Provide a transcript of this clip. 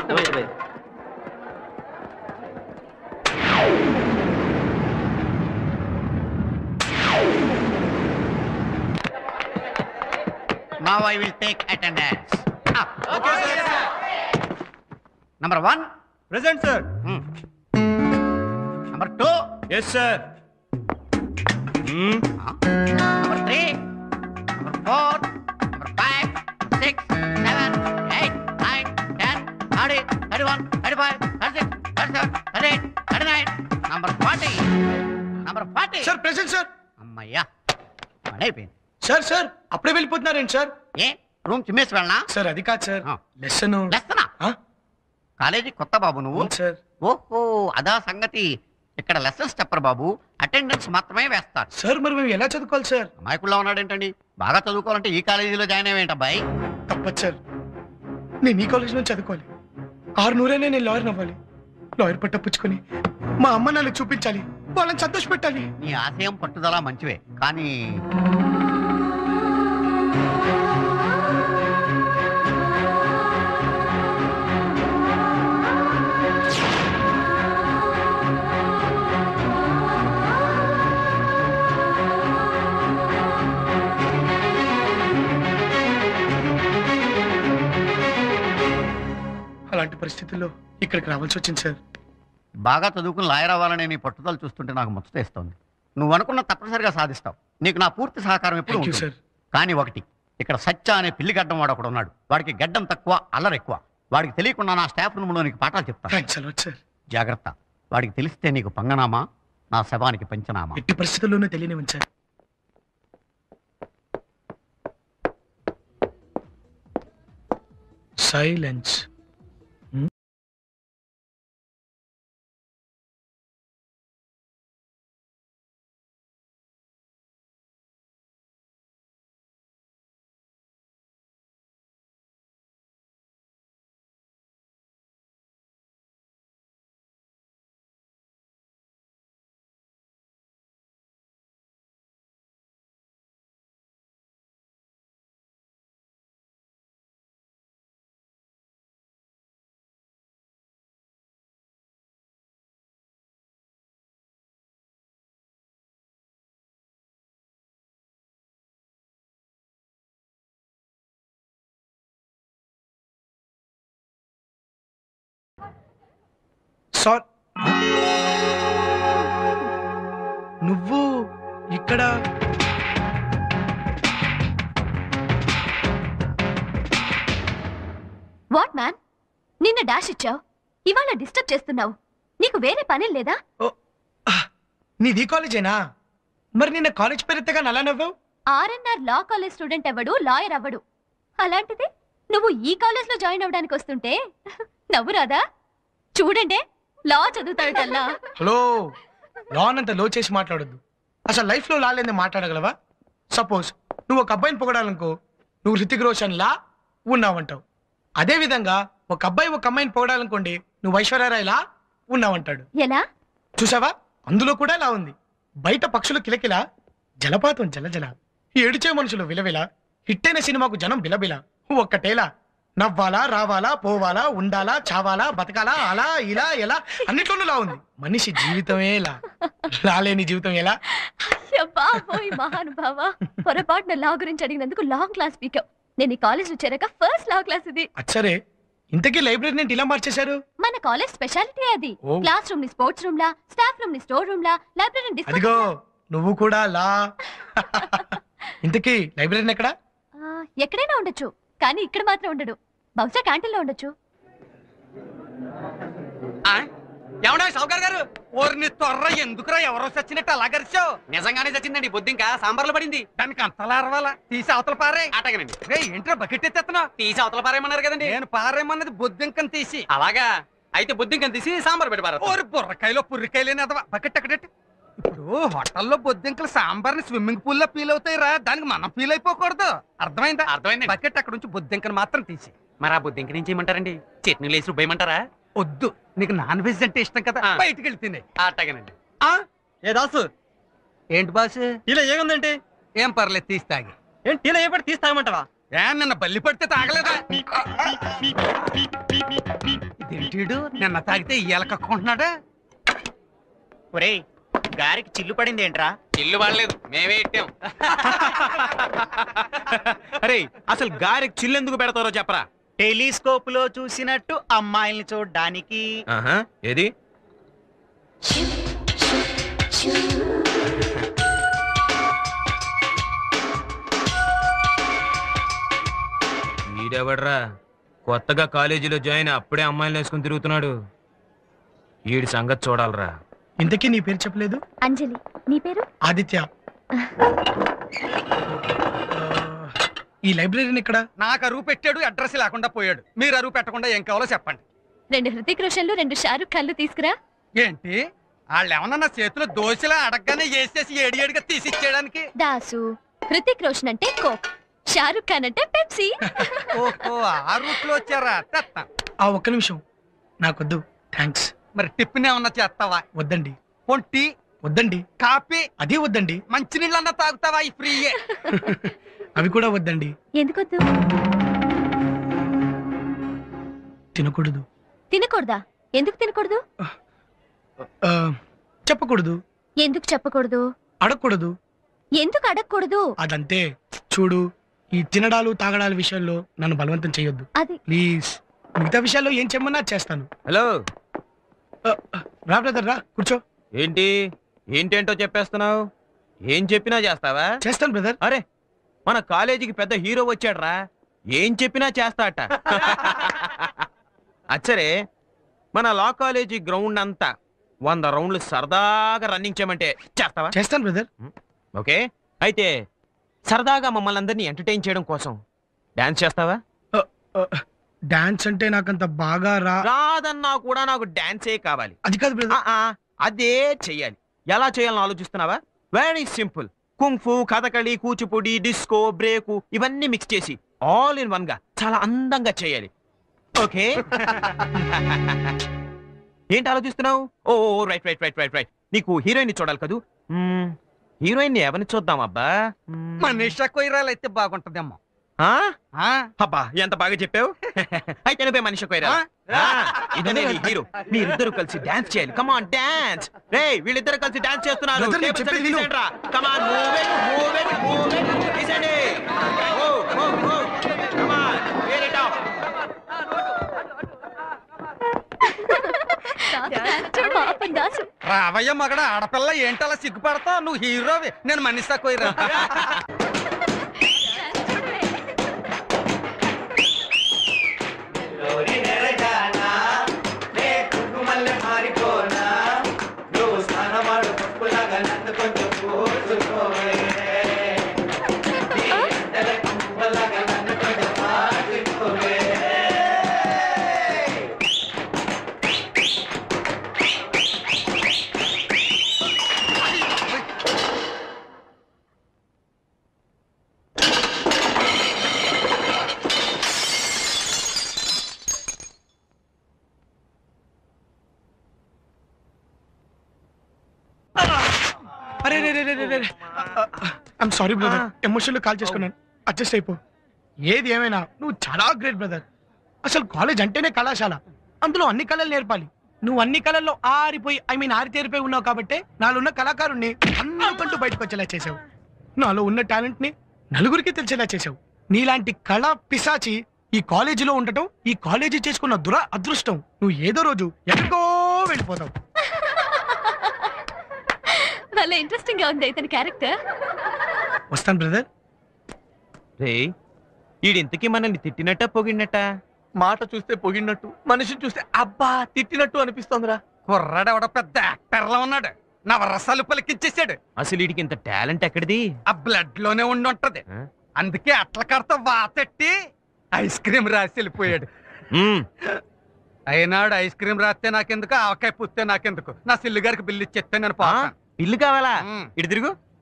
అర్థమైంది Now I will take attendance. Up. Number one. Present sir Hmm. Number two. Yes sir Huh? Number three. Number four. Number five. Six. Seven. Eight. Nine. Ten. Thirty. Thirty-one. Thirty-five. Thirty-six. Thirty-seven. Thirty-eight. Thirty-nine. Number forty. Number forty. Sir present sir అమ్మయ్యా పని అయిపోయింది sir sir అప్పుడే వెళ్ళిపోతున్నారేంటి sir ఏ room చిమ్మేసి వెళ్ళనా sir అది కాదు sir ఆ. Lesson లెస్తనా college కొత్త బాబు నువ్వు సార్ ఓహో అదా సంగతి ఇక్కడ లెసన్స్ చెప్పరు బాబు అటెండెన్స్ మాత్రమే వేస్తారు సార్ మరి మేము ఎలా చదువుకోవాలి సార్ అమాయకుల్లో ఉన్నాడేంటండి బాగా చదువుకోవాలంటే ఈ కాలేజీలో జాయిన్ అయ్యేంటి అబ్బాయి తప్పదు సార్ నేను ఈ కాలేజ్ చదువుకోవాలి ఆరు నూరైనా నేను లాయర్ అవ్వాలి లాయర్ పట్ట పుచ్చుకొని మా అమ్మ నాన్నకి చూపించాలి వాళ్ళని సంతోష పెట్టాలి నీ ఆశయం పట్టుదల మంచివే కానీ అలాంటి పరిస్థితుల్లో ఇక్కడికి రావాల్సి వచ్చింది సార్ బాగా చదువుకుని లాయర్ అవ్వాలనే నీ పట్టుదల చూస్తుంటే నాకు ముచ్చటేస్తోంది నువ్వు అనుకున్న తప్పనిసరిగా సాధిస్తావు నీకు నా పూర్తి సహకారం ఎప్పుడు థ్యాంక్ యూ ఉంటుంది. సార్ కానీ ఒకటి ఇక్కడ సత్య అనే పిల్లి గడ్డం వాడు ఒకడు ఉన్నాడు వాడికి గడ్డం తక్కువ అల్లరి ఎక్కువ వాడికి తెలియకుండా నా స్టాఫ్ రూమ్లో నీకు పాఠాలు చెప్తాను థ్యాంక్స్ అలాట్ సార్ జాగ్రత్త వాడికి తెలిస్తే నీకు పంగనామా నా శవానికి పంచనామా ఎట్టి పరిస్థితుల్లోనూ తెలియనివ్వండి సార్ సైలెన్స్ సార్ నువ్వు ఇక్కడ వాట్ మ్యాన్ నిన్న డాష్ ఇచ్చావు ఇవాళ డిస్టర్బ్ చేస్తున్నావు నీకు వేరే పని లేదా ఓ, ఆ, నీది ఈ కాలేజేనా మరి నిన్న కాలేజ్ పేరు ఎత్తగా అలా నవ్వావు ఆర్ఎన్ఆర్ లా కాలేజ్ స్టూడెంట్ అవ్వడు లాయర్ అవ్వడు అలాంటిది నువ్వు ఈ కాలేజ్ లో జాయిన్ అవ్వడానికి వస్తుంటే నవ్వు రాదా చూడండి లా చదువుతాడల్లా హలో లాన్ అంత లో చేసి మాట్లాడొద్దు అసలు లైఫ్ లో లాలేంది మాట్లాడగలవా సపోజ్ నువ్వు ఒక అబ్బాయిని పొగడాలనుకో నువ్వు హృతిక్ రోషన్ లా ఉన్నావంటావు అదే విధంగా ఒక అబ్బాయి ఒక అమ్మాయిని పొగడాలనుకోండి నువ్వు ఐశ్వర్యరాయ్ లా ఉన్నావంటాడు ఎలా చూసావా అందులో కూడా ఇలా ఉంది బయట పక్షులు కిలకిల జలపాతం జలజల ఏడిచే మనుషులు విలవిల హిట్టైన సినిమాకు జనం బిలబిల ఒక్కటేలా నవ్వాలా రావాలా పోవాలా ఉండాలా చావాలా బతకాలా అలా ఇలా ఎలా అన్నిట్లోనూ లా ఉంది మనిషి జీవితమే ఇలా లాలేని జీవితం ఎలా బాబోయ్ మహానుభావ పొరపాటున లా గురించి అడిగినందుకు లాంగ్ క్లాస్ పీకావు నేను ఈ కాలేజ్ లో చేరాక ఫస్ట్ లా క్లాస్ ఇది అచ్చరే ఇంతకీ లైబ్రరీ ఏంటి ఇలా మార్చేశారు మన కాలేజ్ స్పెషాలిటీ అది ఓ. క్లాస్ రూమ్ ని స్పోర్ట్స్ రూమ్ లా స్టాఫ్ రూమ్ ని స్టోర్ రూమ్ లా లైబ్రరీ అదిగో నువ్వు కూడా లా ఇంతకీ లైబ్రరీ ఎక్కడ ఎక్కడైనా ఉండొచ్చు కానీ ఇక్కడ మాత్రం ఉండడు బహుశా క్యాంటీన్ లో ఉండొచ్చు ఏమన్నా సౌకర్ గారు ఓరిని త్వర ఎందుకురా ఎవరో చచ్చినట్టు అలా గరిచావు నిజంగానే చచ్చిందండి బొద్దు ఇంకా సాంబార్లో పడింది దానికి అంతలా అరవాలా తీసి అవతల పారే అటగనండి రే ఏంట్రా బకెట్ ఎత్తేస్తున్నావు తీసి అవతల పారేయమన్నారు కదండి నేను పారేయమన్నది బొద్దింకని తీసి అలాగా అయితే బొద్దింకని తీసి సాంబార్ పెట్టి పారా ఓరి బుర్రకాయలో పుర్రికాయలేని అదవా బకెట్ అక్కడెట్టి ఇప్పుడు హోటల్లో బొద్దింకలు సాంబార్ని స్విమ్మింగ్ పూల్ లో ఫీల్ అవుతాయి రా దానికి మనం ఫీల్ అయిపోకూడదు అర్థమైందా అర్థమైంది బకెట్ అక్కడ నుంచి బొద్దింకను మాత్రం తీసి మరి ఆ బొద్దింక నుంచి ఏమంటారండి చట్నీలు వేసి రుబ్బేయమంటారా వద్దు నీకు నాన్ వెజ్ అంటే ఇష్టం కదా బయటికి వెళ్తుంది అట్టగనండి ఏ దాసు ఏంటి బాస్ ఇలా ఏముందంటే ఏం పర్లేదు తీసి తాగి ఏంటి ఇలా ఏ పడి తీస్తామంటావా ఏ నిన్న బల్లి పడితే తాగలేదా ఏంటిడు నిన్న తాగితే ఇయ్యాల కక్కుంటున్నాడా ఒరేయ్ గారికి చిల్లు పడింది ఏంట్రా ఇల్లు పడలేదు మేమే ఇట్టాం అరే అసలు గారికి చిల్లెందుకు పెడతారో చెప్పరా టెలిస్కోప్ లో చూసినట్టు అమ్మాయిల్ని చూడడానికి ఆహా ఏది ఈడెవడ్రా కొత్తగా కాలేజీలో జాయిన్ అప్పుడే అమ్మాయిలు వేసుకుని తిరుగుతున్నాడు ఈడి సంగతి చూడాలరా ఇంతకీ నీ పేరు చెప్పలేదు అంజలి నీ పేరు ఆదిత్య ఆ, ఈ లైబ్రరీని ఇక్కడ నాకు అరువు పెట్టాడు అడ్రస్ లేకుండా పోయాడు మీరు అరువు పెట్టకుండా ఏం కావాలో చెప్పండి రెండు హృతిక్ రోషన్లు రెండు షారుఖ్ ఖాన్లు తీసుకురా ఏంటి వాళ్ళు ఏమన్నా నా చేతిలో దోశలా అడగగానే వేసేసి ఏడి ఏడిగా తీసిచ్చేయడానికి దాసు హృతిక్ రోషన్ అంటే కోక్ షారుఖ్ ఖాన్ అంటే పెప్సీ ఓహో ఆ రూట్ లో వచ్చారా తెత్తాను ఆ ఒక్క నిమిషం నాకొద్దు థ్యాంక్స్ మరి టిఫిన్ ఏమన్నా చేస్తావా వద్దండి పొంటి వద్దండి కాఫీ అదే వద్దండి మంచినీళ్ళన్నా తాగుతావా ఈ ఫ్రీయే అవి కూడా వద్దండి ఎందుకొద్దు తినకూడదు తినకూడదా ఎందుకు తినకూడదు ఆ, చెప్పకూడదు ఎందుకు చెప్పకూడదు అడగకూడదు ఎందుకు అడగకూడదు అదంతే చూడు ఈ తినడాలు తాగడాల విషయంలో నన్ను బలవంతం చేయొద్దు అది ప్లీజ్ మిగతా విషయాల్లో ఏం చెమ్మన్నా చేస్తాను హలో ఆ, ఆ, రా బ్రదర్ రా కూర్చో ఏంటి ఏంటేంటో చెప్పేస్తున్నావు ఏం చెప్పినా చేస్తావా చేస్తాను బ్రదర్ అరే మన కాలేజీకి పెద్ద హీరో వచ్చాడ్రా ఏం చెప్పినా చేస్తాట అచ్చరే మన లా కాలేజీ గ్రౌండ్ అంతా వంద రౌండ్లు సరదాగా రన్నింగ్ చేయమంటే చేస్తావా చేస్తాను బ్రదర్ ఓకే అయితే సరదాగా మమ్మల్ని అందరినీ ఎంటర్టైన్ చేయడం కోసం డాన్స్ చేస్తావా డాన్స్ అంటే నాకంత బాగా రా రాదన్నా కూడా నాకు డాన్సే కావాలి అది కాదు ఆ, బ్రదర్ ఆ, అదే చెయ్యాలి ఎలా చేయాలని ఆలోచిస్తున్నావా very simple kung fu Kathakali Kuchipudi disco break ఇవన్నీ మిక్స్ చేసి ఆల్ ఇన్ వన్ గా చాలా అందంగా చేయాలి ఓకే ఏంటి ఆలోచిస్తున్నావు oh right right right right right నీకు హీరోయిన్ చూడాలి కదూ హీరోయిన్ ఎవరిని చూద్దాం అబ్బా మ్మ్. మనీషా కొయ్యరాలు అయితే బాగుంటదేమో ఆ? ఆ? అబ్బా ఎంత బాగా చెప్పావు అయితే నువ్వే మనిషి కోయరా ఆ? ఇదనే నీ హీరో మీరిద్దరు కలిసి డాన్స్ చేయాలి కమాన్ డాన్స్ రే వీళ్ళిద్దరు కలిసి డాన్స్ చేస్తున్నారు Brother, నేను చెప్పేది విను. Come on move it move it move it తీసండి move move move come on wear it up పాపం దాసు రావయ్య మగడ ఆడపిల్ల ఏంటలా సిగ్గుపడతావు నువ్వు హీరోవి నేను మనీషా కొయ్యరా అరే రే రే రే రే రే ఐమ్ సారీ బ్రదర్ ఎమోషన్లో కాల్ చేసుకున్నాను అడ్జస్ట్ అయిపో ఏది ఏమైనా నువ్వు చాలా గ్రేట్ బ్రదర్ అసలు కాలేజ్ అంటేనే కళాశాల అందులో అన్ని కళలు నేర్పాలి నువ్వు అన్ని కళల్లో ఆరిపోయి ఐ మీన్ ఆరితేరిపోయి ఉన్నావు కాబట్టి నాలో ఉన్న కళాకారుణ్ణి అందరికంటూ బయటకు వచ్చేలా చేసావు నాలో ఉన్న టాలెంట్ ని నలుగురికి తెలిసేలా చేసావు నీలాంటి కళ పిశాచి ఈ కాలేజీలో ఉండటం ఈ కాలేజీ చేసుకున్న దుర అదృష్టం నువ్వు ఏదో రోజు ఎక్కడికో వెళ్ళిపోతావు భలే ఇంట్రెస్టింగ్ గా ఉంది ఇతని క్యారెక్టర్ వస్తాను బ్రదర్ రే ఈడింతకి మనల్ని తిట్టినట్ట పొగిడినట్ట మాట చూస్తే పొగిడినట్టు మనిషిని చూస్తే అబ్బా తిట్టినట్టు అనిపిస్తోందిరా కుర్రాడెవడ పెద్ద యాక్టర్లా ఉన్నాడు నవరసాలు పలికిచ్చేసాడు అసలు వీడికి ఇంత టాలెంట్ ఎక్కడిది ఆ బ్లడ్ లోనే ఉండి ఉంటది ఆ? అందుకే అట్ల కడత వాతెట్టి ఐస్ క్రీమ్ రాసి వెళ్ళిపోయాడు మ్మ్. అయినాడు ఐస్ క్రీమ్ రాస్తే నాకెందుకు ఆవకాయ పుస్తే నాకెందుకు నా సిల్లు గారికి బిల్లు ఇచ్చేస్తే నేను ఆ? పోతాను ఇల్లు కావాలా మ్మ్. ఇటు తిరుగు